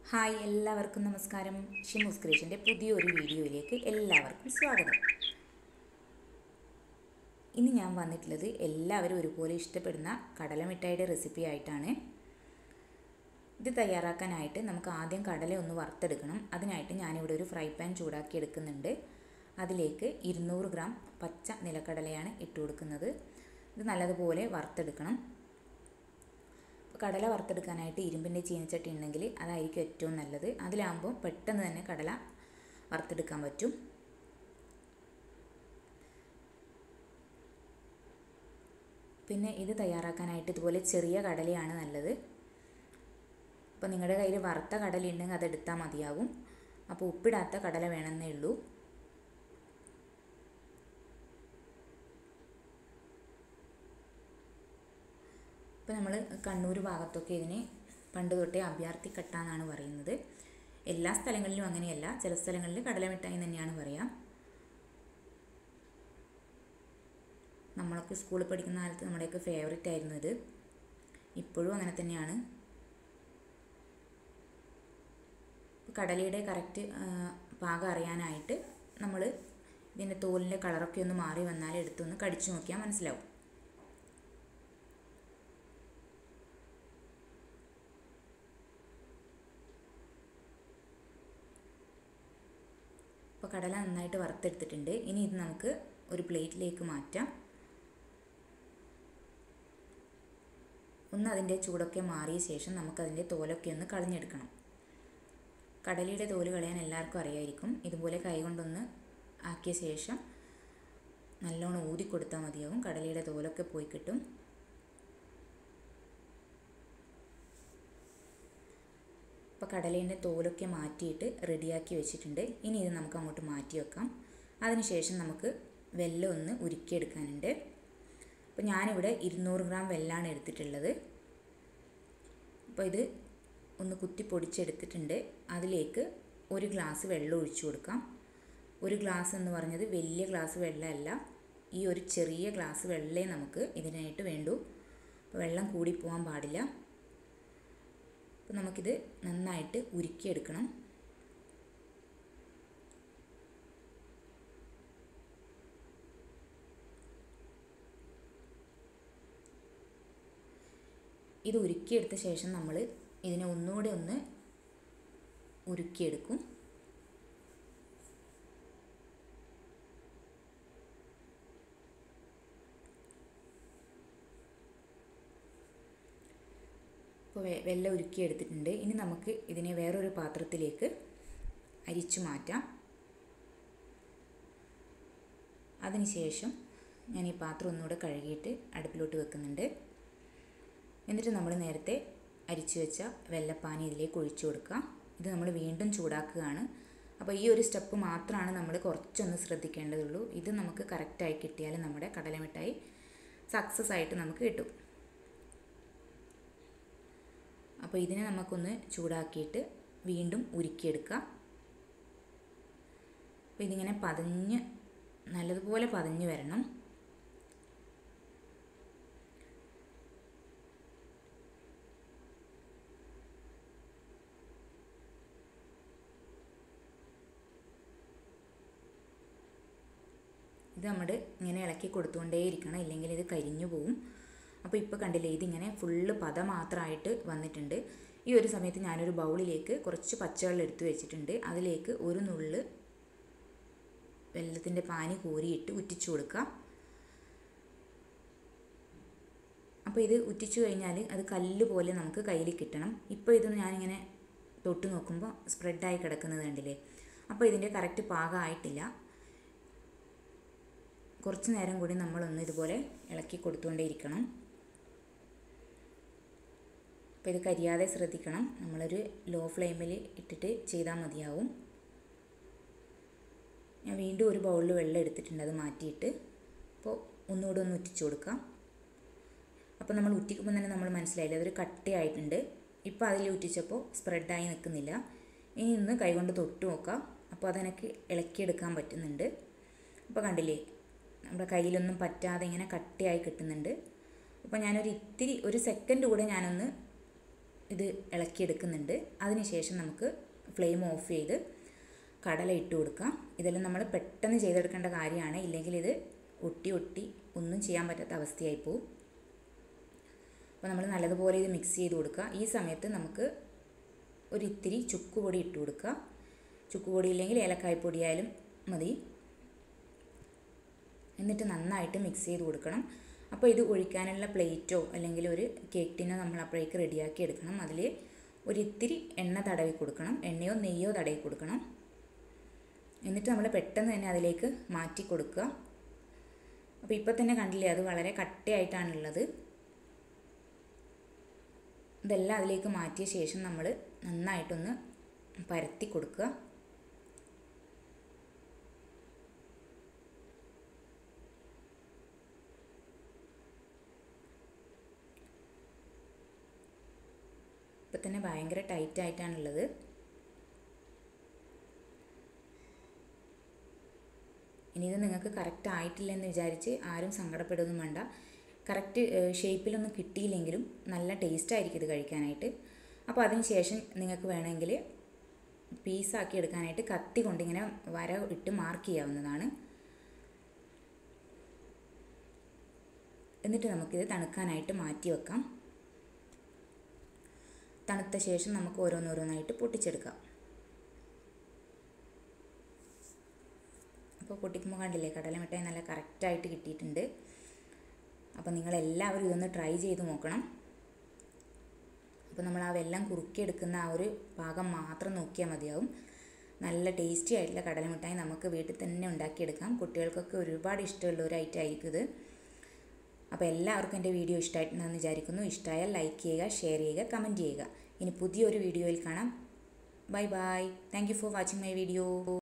hi എല്ലാവർക്കും നമസ്കാരം ഷിമൂസ് ക്രിയേഷൻ്റെ പുതിയൊരു വീഡിയോയിലേക്ക് എല്ലാവർക്കും സ്വാഗതം ഇന്ന് ഞാൻ വന്നിട്ടുള്ളത് എല്ലാവരും ഒരുപോലെ ഇഷ്ടപ്പെടുന്ന കടലമിഠായിയുടെ റെസിപ്പി ആയിട്ടാണ് ഇത് തയ്യാറാക്കാനായിട്ട് നമുക്ക് ആദ്യം കടല ഒന്ന് വറുത്തെടുക്കണം അതിനായിട്ട് ഞാനിവിടെ ഒരു ഫ്രൈ പാൻ ചൂടാക്കി എടുക്കുന്നുണ്ട് അതിലേക്ക് ഇരുന്നൂറ് ഗ്രാം പച്ച നിലക്കടലയാണ് ഇട്ട് കൊടുക്കുന്നത് ഇത് നല്ലതുപോലെ വറുത്തെടുക്കണം കടല വറുത്തെടുക്കാനായിട്ട് ഇരുമ്പിൻ്റെ ചീനച്ചട്ടി ഉണ്ടെങ്കിൽ അതായിരിക്കും ഏറ്റവും നല്ലത് അതിലാകുമ്പോൾ പെട്ടെന്ന് തന്നെ കടല വറുത്തെടുക്കാൻ പറ്റും പിന്നെ ഇത് തയ്യാറാക്കാനായിട്ട് ഇതുപോലെ ചെറിയ കടലയാണ് നല്ലത് അപ്പോൾ നിങ്ങളുടെ കയ്യിൽ വറുത്ത കടല ഉണ്ടെങ്കിൽ അതെടുത്താൽ മതിയാകും അപ്പോൾ ഉപ്പിടാത്ത കടല വേണമെന്നേ ഉള്ളൂ ഇപ്പോൾ നമ്മൾ കണ്ണൂർ ഭാഗത്തൊക്കെ ഇതിന് പണ്ട് തൊട്ടേ അഭ്യാർത്ഥി കട്ട എന്നാണ് പറയുന്നത് എല്ലാ സ്ഥലങ്ങളിലും അങ്ങനെയല്ല ചില സ്ഥലങ്ങളിൽ കടലമിഠായി തന്നെയാണ് പറയുക നമ്മളൊക്കെ സ്കൂളിൽ പഠിക്കുന്ന കാലത്ത് നമ്മുടെയൊക്കെ ഫേവറേറ്റ് ആയിരുന്നു ഇത് ഇപ്പോഴും അങ്ങനെ തന്നെയാണ് കടലയുടെ കറക്റ്റ് പാകം അറിയാനായിട്ട് നമ്മൾ ഇതിൻ്റെ തോലിൻ്റെ കളറൊക്കെ ഒന്ന് മാറി വന്നാൽ എടുത്തൊന്ന് കടിച്ചു നോക്കിയാൽ മനസ്സിലാവും അപ്പോൾ കടല നന്നായിട്ട് വറുത്തെടുത്തിട്ടുണ്ട് ഇനി ഇത് നമുക്ക് ഒരു പ്ലേറ്റിലേക്ക് മാറ്റാം ഒന്ന് അതിൻ്റെ ചൂടൊക്കെ മാറിയ ശേഷം നമുക്കതിൻ്റെ തോലൊക്കെ ഒന്ന് കളഞ്ഞെടുക്കണം കടലയുടെ തോല് കളയാൻ എല്ലാവർക്കും അറിയായിരിക്കും ഇതുപോലെ കൈകൊണ്ടൊന്ന് ആക്കിയ ശേഷം നല്ലോണം ഊതി കൊടുത്താൽ മതിയാവും കടലയുടെ തോലൊക്കെ പോയി കിട്ടും അപ്പോൾ കടലേൻ്റെ തോലൊക്കെ മാറ്റിയിട്ട് റെഡിയാക്കി വെച്ചിട്ടുണ്ട് ഇനി ഇത് നമുക്ക് അങ്ങോട്ട് മാറ്റി വെക്കാം അതിനുശേഷം നമുക്ക് വെല്ലം ഒന്ന് ഉരുക്കിയെടുക്കാനുണ്ട് അപ്പോൾ ഞാനിവിടെ ഇരുന്നൂറ് ഗ്രാം വെല്ലാണ് എടുത്തിട്ടുള്ളത് അപ്പോൾ ഇത് ഒന്ന് കുത്തി പൊടിച്ചെടുത്തിട്ടുണ്ട് അതിലേക്ക് ഒരു ഗ്ലാസ് വെള്ളം ഒഴിച്ചു കൊടുക്കാം ഒരു ഗ്ലാസ് എന്ന് പറഞ്ഞത് വലിയ ഗ്ലാസ് വെള്ളമല്ല ഈ ഒരു ചെറിയ ഗ്ലാസ് വെള്ളമേ നമുക്ക് ഇതിനായിട്ട് വേണ്ടൂ അപ്പോൾ വെള്ളം കൂടി പോകാൻ പാടില്ല അപ്പോൾ നമുക്കിത് നന്നായിട്ട് ഉരുക്കിയെടുക്കണം ഇത് ഉരുക്കിയെടുത്ത ശേഷം നമ്മൾ ഇതിനെ ഒന്നുകൂടെ ഒന്ന് ഉരുക്കിയെടുക്കും ഇപ്പോൾ വെള്ളം ഉരുക്കി എടുത്തിട്ടുണ്ട് ഇനി നമുക്ക് ഇതിനെ വേറൊരു പാത്രത്തിലേക്ക് അരിച്ചു മാറ്റാം അതിനുശേഷം ഞാൻ ഈ പാത്രം ഒന്നുകൂടെ കഴുകിയിട്ട് അടുപ്പിലോട്ട് വെക്കുന്നുണ്ട് എന്നിട്ട് നമ്മൾ നേരത്തെ അരിച്ചു വെച്ച വെള്ളപ്പാനി ഇതിലേക്ക് ഒഴിച്ചു കൊടുക്കാം ഇത് നമ്മൾ വീണ്ടും ചൂടാക്കുകയാണ് അപ്പോൾ ഈ ഒരു സ്റ്റെപ്പ് മാത്രമാണ് നമ്മൾ കുറച്ചൊന്ന് ശ്രദ്ധിക്കേണ്ടതുള്ളൂ ഇത് നമുക്ക് കറക്റ്റായി കിട്ടിയാൽ നമ്മുടെ കടലമിഠായി സക്സസ് ആയിട്ട് നമുക്ക് കിട്ടും അപ്പോൾ ഇതിനെ നമുക്കൊന്ന് ചൂടാക്കിയിട്ട് വീണ്ടും ഉരുക്കിയെടുക്കാം അപ്പോൾ ഇതിങ്ങനെ പതഞ്ഞ് നല്ലതുപോലെ പതഞ്ഞ് വരണം ഇത് നമ്മൾ ഇങ്ങനെ ഇളക്കി കൊടുത്തുകൊണ്ടേയിരിക്കണം ഇല്ലെങ്കിൽ ഇത് കരിഞ്ഞു പോവും അപ്പോൾ ഇപ്പോൾ കണ്ടില്ലേ ഇതിങ്ങനെ ഫുള്ള് പത മാത്രമായിട്ട് വന്നിട്ടുണ്ട് ഈ ഒരു സമയത്ത് ഞാനൊരു ബൗളിലേക്ക് കുറച്ച് പച്ചവെള്ളം എടുത്തു വെച്ചിട്ടുണ്ട് അതിലേക്ക് ഒരു നുള്ള് വെള്ളത്തിൻ്റെ പാനി കോരിയിട്ട് ഉറ്റിച്ചു കൊടുക്കുക അപ്പോൾ ഇത് ഉറ്റിച്ചു കഴിഞ്ഞാൽ അത് കല്ല് പോലെ നമുക്ക് കയ്യിൽ കിട്ടണം ഇപ്പോൾ ഇത് ഞാനിങ്ങനെ തൊട്ട് നോക്കുമ്പോൾ സ്പ്രെഡായി കിടക്കുന്നത് കണ്ടില്ലേ അപ്പോൾ ഇതിൻ്റെ കറക്റ്റ് പാകമായിട്ടില്ല കുറച്ച് നേരം കൂടി നമ്മളൊന്ന് ഇതുപോലെ ഇളക്കി കൊടുത്തുകൊണ്ടേയിരിക്കണം അപ്പോൾ ഇത് കരിയാതെ ശ്രദ്ധിക്കണം നമ്മളൊരു ലോ ഫ്ലെയിമിൽ ഇട്ടിട്ട് ചെയ്താൽ മതിയാവും ഞാൻ വീണ്ടും ഒരു ബൗളിൽ വെള്ളം എടുത്തിട്ടുണ്ട് അത് മാറ്റിയിട്ട് അപ്പോൾ ഒന്നുകൂടെ ഒന്ന് ഉറ്റിച്ചു കൊടുക്കാം അപ്പോൾ നമ്മൾ ഉറ്റിക്കുമ്പോൾ തന്നെ നമ്മൾ മനസ്സിലായില്ല അതൊരു കട്ടയായിട്ടുണ്ട് ഇപ്പോൾ അതിൽ ഉറ്റിച്ചപ്പോൾ സ്പ്രെഡായി നിൽക്കുന്നില്ല ഇനി ഒന്ന് കൈകൊണ്ട് തൊട്ട് നോക്കാം അപ്പോൾ അതെനിക്ക് ഇളക്കിയെടുക്കാൻ പറ്റുന്നുണ്ട് അപ്പോൾ കണ്ടില്ലേ നമ്മുടെ കയ്യിലൊന്നും പറ്റാതെ ഇങ്ങനെ കട്ടിയായി കിട്ടുന്നുണ്ട് അപ്പോൾ ഞാനൊരു ഇത്തിരി ഒരു സെക്കൻഡ് കൂടെ ഞാനൊന്ന് ഇത് ഇളക്കിയെടുക്കുന്നുണ്ട് അതിനുശേഷം നമുക്ക് ഫ്ലെയിം ഓഫ് ചെയ്ത് കടല ഇട്ട് കൊടുക്കാം ഇതെല്ലാം നമ്മൾ പെട്ടെന്ന് ചെയ്തെടുക്കേണ്ട കാര്യമാണ് ഇല്ലെങ്കിൽ ഇത് ഒട്ടി ഒട്ടി ഒന്നും ചെയ്യാൻ പറ്റാത്ത അവസ്ഥയായി പോവും അപ്പോൾ നമ്മൾ നല്ലതുപോലെ ഇത് മിക്സ് ചെയ്ത് കൊടുക്കുക ഈ സമയത്ത് നമുക്ക് ഒരു ഇത്തിരി ചുക്കുപൊടി ഇട്ട് കൊടുക്കുക ചുക്കുപൊടി ഇല്ലെങ്കിൽ ഏലക്കായ്പൊടി ആയാലും മതി എന്നിട്ട് നന്നായിട്ട് മിക്സ് ചെയ്ത് കൊടുക്കണം അപ്പോൾ ഇത് ഒഴിക്കാനുള്ള പ്ലേറ്റോ അല്ലെങ്കിൽ ഒരു കേക്ക് ടിന്നോ നമ്മൾ അപ്പോഴേക്ക് റെഡിയാക്കി എടുക്കണം അതിൽ ഒരു ഇത്തിരി എണ്ണ തടവി കൊടുക്കണം എണ്ണയോ നെയ്യോ തടവി കൊടുക്കണം എന്നിട്ട് നമ്മൾ പെട്ടെന്ന് തന്നെ അതിലേക്ക് മാറ്റി കൊടുക്കുക അപ്പോൾ ഇപ്പോൾ തന്നെ കണ്ടില്ലേ അത് വളരെ കട്ടയായിട്ടാണുള്ളത് ഇതെല്ലാം അതിലേക്ക് മാറ്റിയ ശേഷം നമ്മൾ നന്നായിട്ടൊന്ന് പരത്തി കൊടുക്കുക ഇപ്പം തന്നെ ഭയങ്കര ടൈറ്റ് ആയിട്ടാണുള്ളത് ഇനി ഇത് നിങ്ങൾക്ക് കറക്റ്റ് ആയിട്ടില്ല എന്ന് വിചാരിച്ച് ആരും സങ്കടപ്പെടുകയൊന്നും വേണ്ട കറക്റ്റ് ഷേപ്പിലൊന്നും കിട്ടിയില്ലെങ്കിലും നല്ല ടേസ്റ്റ് ആയിരിക്കും ഇത് കഴിക്കാനായിട്ട് അപ്പോൾ അതിന് ശേഷം നിങ്ങൾക്ക് വേണമെങ്കിൽ പീസാക്കി എടുക്കാനായിട്ട് കത്തി കൊണ്ടിങ്ങനെ വര ഇട്ട് മാർക്ക് ചെയ്യാവുന്നതാണ് എന്നിട്ട് നമുക്കിത് തണുക്കാനായിട്ട് മാറ്റി വെക്കാം തണുത്ത ശേഷം നമുക്ക് ഓരോന്നോരോന്നായിട്ട് പൊട്ടിച്ചെടുക്കാം അപ്പോൾ പൊട്ടിക്കുമ്പോൾ കണ്ടില്ലേ കടലമിഠായി നല്ല കറക്റ്റായിട്ട് കിട്ടിയിട്ടുണ്ട് അപ്പോൾ നിങ്ങളെല്ലാവരും ഇതൊന്ന് ട്രൈ ചെയ്ത് നോക്കണം അപ്പോൾ നമ്മൾ ആ വെള്ളം കുറുക്കിയെടുക്കുന്ന ആ ഒരു പാകം മാത്രം നോക്കിയാൽ മതിയാവും നല്ല ടേസ്റ്റി ആയിട്ടുള്ള കടലമിഠായി നമുക്ക് വീട്ടിൽ തന്നെ ഉണ്ടാക്കിയെടുക്കാം കുട്ടികൾക്കൊക്കെ ഒരുപാട് ഇഷ്ടമുള്ള ഒരു ഐറ്റം ആയിരിക്കും ഇത് അപ്പോൾ എല്ലാവർക്കും എൻ്റെ വീഡിയോ ഇഷ്ടമായിട്ടുണ്ടെന്ന് വിചാരിക്കുന്നു ഇഷ്ടമായാൽ ലൈക്ക് ചെയ്യുക ഷെയർ ചെയ്യുക കമൻറ്റ് ചെയ്യുക ഇനി പുതിയൊരു വീഡിയോയിൽ കാണാം bye bye thank you for watching my video